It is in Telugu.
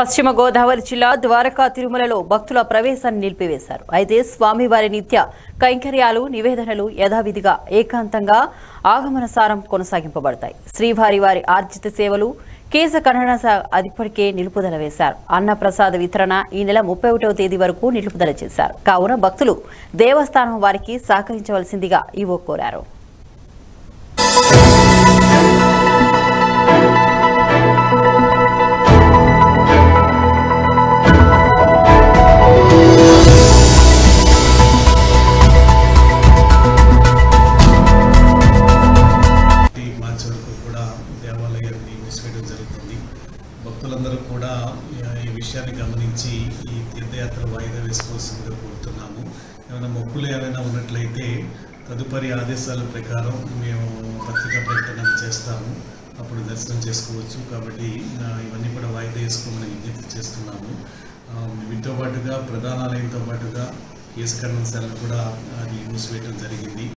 పశ్చిమ గోదావరి జిల్లా ద్వారకా తిరుమలలో భక్తుల ప్రవేశాన్ని నిలిపివేశారు అయితే స్వామివారి నిత్య కైంకర్యాలు నివేదనలు యథావిధిగా ఏకాంతంగా ఆగమనసారం కొనసాగింపబడతాయి శ్రీవారి వారి ఆర్జిత సేవలు కేశ కన్నడ అదిప్పటికే నిలుపుదల వేశారు అన్న ప్రసాద వితరణ ఈ నెల ముప్పై ఒకటవ తేదీ వరకు నిలుపుదల చేశారు కావున భక్తులు దేవస్థానం వారికి సహకరించవలసిందిగా ఈవో కోరారు ఈ మార్చి వరకు కూడా దేవాలయాన్ని మూసివేయడం జరుగుతుంది భక్తులందరూ కూడా ఆ, ఈ విషయాన్ని గమనించి ఈ తీర్థయాత్ర వాయిదా వేసుకోవాల్సిందిగా కోరుతున్నాము ఏమైనా మొక్కులు ఏమైనా ఉన్నట్లయితే తదుపరి ఆదేశాల ప్రకారం మేము పత్రికా ప్రకటన చేస్తాము అప్పుడు దర్శనం చేసుకోవచ్చు కాబట్టి ఆ, ఇవన్నీ కూడా వాయిదా వేసుకోమని విజ్ఞప్తి చేస్తున్నాము ఆ, వీటితో పాటుగా ప్రధానాలయంతో పాటుగా కేసు కర్ణశాలను కూడా అది మూసివేయడం జరిగింది